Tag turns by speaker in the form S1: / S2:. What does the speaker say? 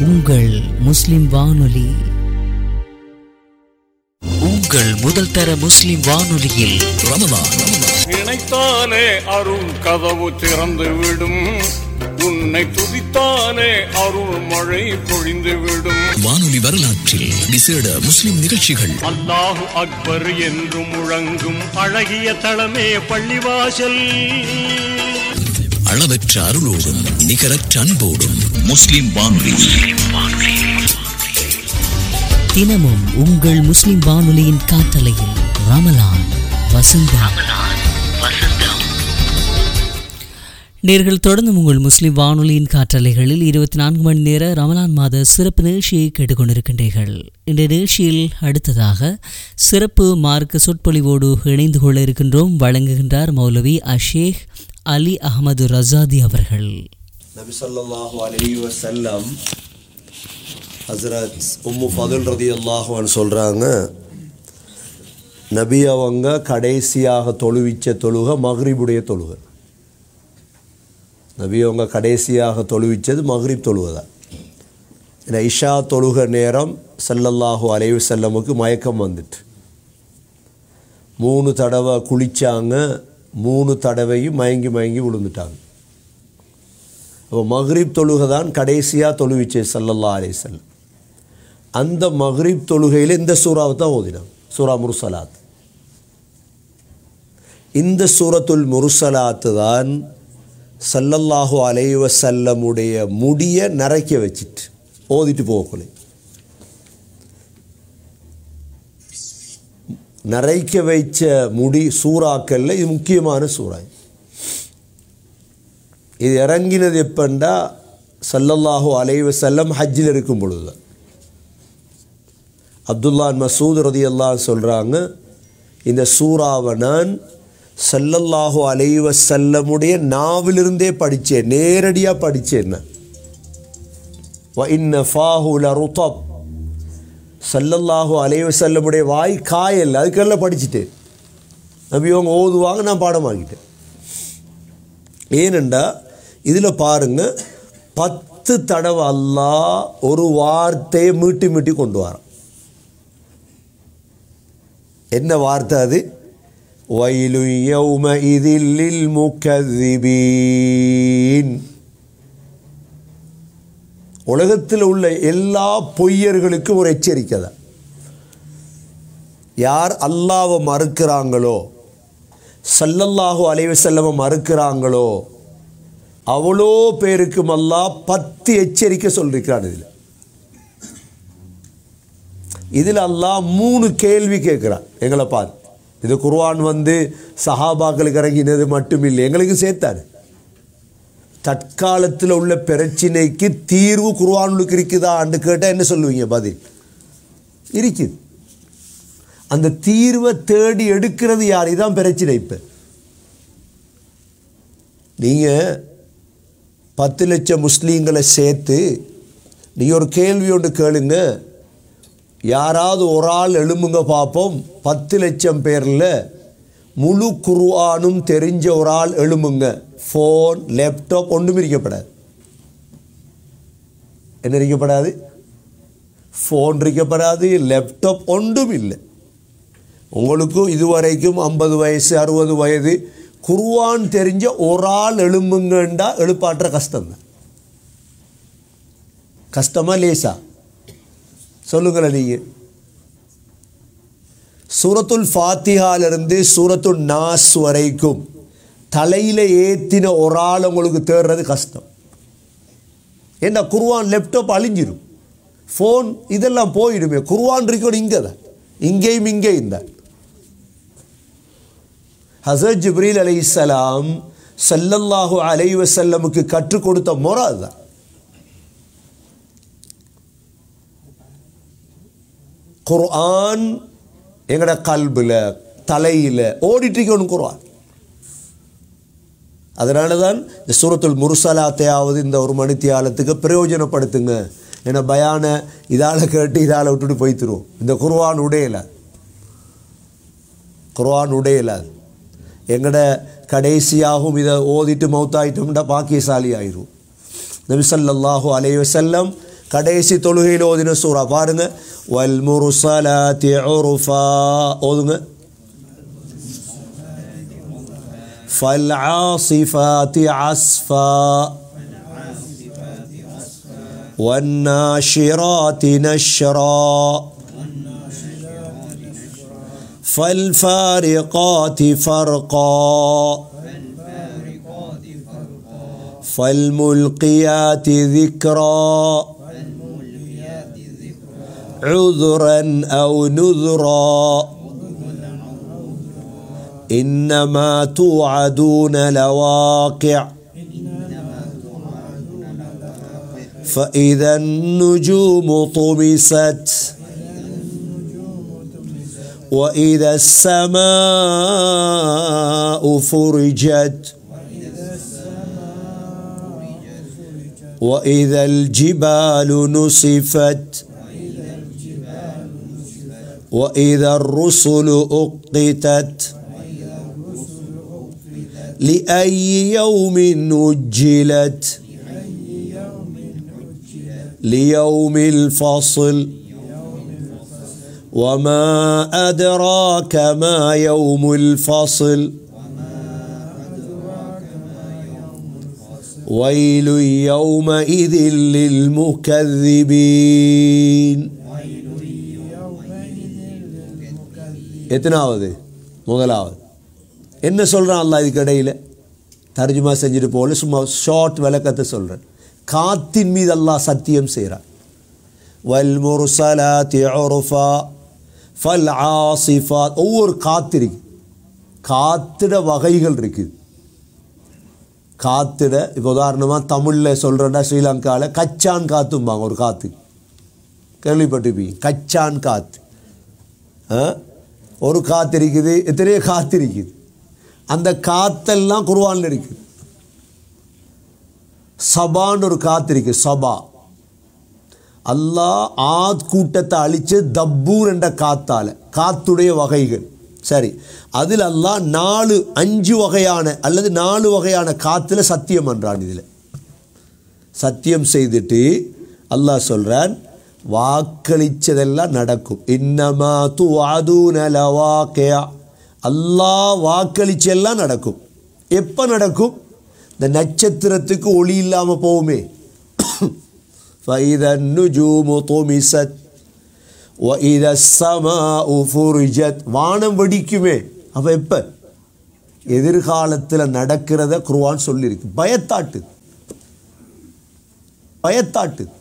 S1: உங்கள் முஸ்லிம் வானொலி உங்கள் முதல் தர முஸ்லிம் வானொலியில் ரமலான்
S2: நினைத்தாலே அருள் கதவு திறந்து விடும் உன்னை துதித்தாலே அருள் மழை பொழிந்து விடும்
S3: வானொலி வரலாற்றில் விசேட முஸ்லிம் நிகழ்ச்சிகள்
S2: அல்லாஹு அக்பர் என்று முழங்கும் அழகிய தளமே பள்ளிவாசல்
S3: அளவற்ற அருளோடும் நிகரற்ற அன்போடும் முஸ்லிம் வானொலி
S1: தினமும் உங்கள் முஸ்லிம் வானொலியின் காற்றலையில் ரமலான் வசந்தம் நேர்கள் தொடர்ந்து உங்கள் முஸ்லிம் வானொலியின் காற்றலைகளில் இருபத்தி நான்கு மணி நேர ரமலான் மாத சிறப்பு நிகழ்ச்சியை கேட்டுக்கொண்டிருக்கின்றீர்கள் இந்த நிகழ்ச்சியில் அடுத்ததாக சிறப்பு மார்க்க சொற்பொழிவோடு இணைந்து கொள்ள இருக்கின்றோம் வழங்குகின்றார் மௌலவி அஷேக் அலி அகமது ரசாதி அவர்கள்
S4: நபி ஸல்லல்லாஹு அலைஹி வஸல்லம் ஹஸ்ரத் உம்மு ஃபதுல் ரதியல்லாஹு அன்ஹு சொல்கிறாங்க நபி அவங்க கடைசியாக தொழுவிச்ச தொழுக மக்ரிபுடைய தொழுகை நபி அவங்க கடைசியாக தொழுவிச்சது மக்ரிப் தொழுகை தான் ஏன்னா இஷா தொழுக நேரம் ஸல்லல்லாஹு அலைஹி வஸல்லமுக்கு மயக்கம் வந்துட்டு மூணு தடவை குளிச்சாங்க மூணு தடவையும் மயங்கி மயங்கி விழுந்துட்டாங்க அப்போ மஹ்ரிப் தொழுகை தான் கடைசியாக தொழுவிச்சே சல்லல்லா அலைஹிஸ்ஸல்லம் அந்த மஹ்ரிப் தொழுகையில் இந்த சூறாவை தான் ஓதினான் சூரா முருசலாத் இந்த சூரத்துல் முருசலாத்து தான் சல்லல்லாஹு அலைஹி வஸல்லமுடைய முடிய நரைக்க வச்சிட்டு ஓதிட்டு போகக்குள்ளே நரைக்க வைச்ச முடி சூறாக்கல்ல இது முக்கியமான சூறா இது இறங்கினது எப்பண்டா சல்லல்லாஹு அலைஹி வஸல்லம் ஹஜ்ஜில் இருக்கும் பொழுது தான் அப்துல்லான் மசூத் ரதி அல்லாஹ் சொல்கிறாங்க இந்த சூறாவை நான் சல்லல்லாஹு அலைஹி வஸல்லமுடைய நாவிலிருந்தே படித்தேன் நேரடியாக படித்தேன் நான் வ இன்ன ஃபாஹு லருதப் சல்லல்லாஹு அலைஹி வஸல்லமுடைய வாய் காயல் அதுக்கெல்லாம் படிச்சுட்டேன் நபி அவங்க ஓதுவாங்க நான் பாடமாக்கிட்டேன் ஏனெண்டா இதில் பாருங்க பத்து தடவை அல்லாஹ் ஒரு வார்த்தையை மீட்டி மீட்டி கொண்டு வரான் என்ன வார்த்தை அது வயலு யௌம இதில் முக்கதிபீன் உலகத்தில் உள்ள எல்லா பொய்யர்களுக்கும் ஒரு எச்சரிக்கை தான் யார் அல்லாவை மறுக்கிறாங்களோ சல்லல்லாஹு அலைவசல்லம மறுக்கிறாங்களோ அவ்வளோ பேருக்கும் அல்லாஹ் பத்து எச்சரிக்கை சொல்லியிருக்கிறான் இதில் இதில் அல்லாஹ் மூணு கேள்வி கேட்குறான் எங்களை பார்த்து இது குர்ஆன் வந்து சஹாபாக்களுக்கு இறங்கினது மட்டும் இல்லை எங்களுக்கு சேர்த்தாரு தற்காலத்தில் உள்ள பிரச்சினைக்கு தீர்வு குர்ஆனுக்கு இருக்குதான்னு கேட்டால் என்ன சொல்லுவீங்க பதில் இருக்குது அந்த தீர்வை தேடி எடுக்கிறது யார் இதான் பிரச்சனை இப்போ நீங்கள் பத்து லட்சம் முஸ்லீம்களை சேர்த்து நீங்கள் ஒரு கேள்வி ஒன்று கேளுங்க யாராவது ஒரு ஆள் எழும்புங்க பார்ப்போம் பத்து லட்சம் பேரில் முழு குர்ஆனும் தெரிஞ்ச ஒரு ஆள் எழும்புங்க ஃபோன் லேப்டாப் ஒன்றும் இருக்கப்படாது என்ன இருக்கப்படாது ஃபோன் இருக்கப்படாது லேப்டாப் ஒன்றும் இல்லை உங்களுக்கும் இதுவரைக்கும் ஐம்பது வயசு அறுபது வயது குர்ஆன் தெரிஞ்ச ஒரு ஆள் எழும்புங்கண்டா எழுப்பாற்ற கஷ்டம்தான் கஷ்டமா லேசா சொல்லுங்களேன் நீங்கள் சூரத்துல் ஃபாத்திஹாலிருந்து சூரத்துல் நாஸ் வரைக்கும் தலையில் ஏற்றின ஒரு ஆள் உங்களுக்கு தேடுறது கஷ்டம் ஏன்னா குர்வான் லேப்டாப் அழிஞ்சிரும் ஃபோன் இதெல்லாம் போயிடுமே குர்வான் இருக்கணும் இங்கே தான் இங்கேயும் இங்கேயும் தான் ஹசரத் ஜிப்ரீல் அலைஹிஸ்ஸலாம் ஸல்லல்லாஹு அலைஹி வஸல்லமுக்கு கற்றுக் கொடுத்த முறை அதுதான் குர்ஆன் எங்கட கல்பில் தலையில் ஓடிட்டுருக்கணும் குர்ஆன் அதனால தான் இந்த சூரத்துல் முருசலாத்தையாவது இந்த ஒரு மணித்தியாலத்துக்கு பிரயோஜனப்படுத்துங்க ஏன்னா பயான இதால் கேட்டு இதால் விட்டுட்டு போய்த்துருவோம் இந்த குர்ஆன் உடையல குர்ஆன் உடையல எங்கட கடைசியாகவும் இதை ஓதிட்டு மௌத்தாயிட்டோம்னா பாக்கியசாலி ஆயிரும் நபி ஸல்லல்லாஹு அலைஹி வஸல்லம் கடைசி தொழுகையில் ஓதின சூறா பாருங்க வல் முருசலாத்தி உருஃபா ஓதுங்க فالعاصفات عصفا والناشرات نشرا فالفارقات فرقا فالملقيات ذكرا عذرا أو نذرا إنما توعدون لواقع فإذا النجوم طمست وإذا السماء فرجت وإذا الجبال نصفت وإذا الرسل أقتت لأي يوم أجلت ليوم الفصل وما أدراك ما يوم الفصل ويل يومئذ للمكذبين எத்தனாவது முதலாவது என்ன சொல்கிறான் அல்லாஹ் இதுக்கு இடையில் தர்ஜுமா செஞ்சுட்டு போல சும்மா ஷார்ட் விளக்கத்தை சொல்கிறேன் காத்தின் மீது அல்லாஹ் சத்தியம் செய்கிறான் வல் முர்சலாத்தி உருஃபா ஃபல் ஆசிஃபாத் ஒவ்வொரு காத்து இருக்கு காத்திட வகைகள் இருக்குது காத்திட இப்போ உதாரணமாக தமிழில் சொல்கிறேன்னா ஸ்ரீலங்காவில் கச்சான் காத்தும்பாங்க ஒரு காற்று கேள்விப்பட்டிருப்பீங்க கச்சான் காற்று ஆ? ஒரு காற்று இருக்குது எத்தனையோ காற்று இருக்குது அந்த காத்தெல்லாம் குர்ஆன்ல இருக்குது சபான்னு ஒரு காத்து இருக்கு சபா அல்லாஹ் ஆத் கூட்டத்தை அழிச்சு தப்பூர் என்ற காத்தால காத்துடைய வகைகள் சரி அதில் அல்லாஹ் நாலு அஞ்சு வகையான அல்லது நாலு வகையான காத்துல சத்தியம் பண்றான் இதில் சத்தியம் செய்துட்டு அல்லாஹ் சொல்றான் வாக்களிச்சதெல்லாம் நடக்கும் இன்னமா து லவாக்கியா அல்லாஹ் வாக்களிச்செல்லாம் நடக்கும் எப்போ நடக்கும் இந்த நட்சத்திரத்துக்கு ஒளி இல்லாமல் போகுமே فإذا النجوم طمست وإذا السماء فرجت வானம் வெடிக்குமே அப்போ எப்போ எதிர்காலத்தில் நடக்கிறத குர்ஆன் சொல்லியிருக்கு பயத்தாட்டு பயத்தாட்டு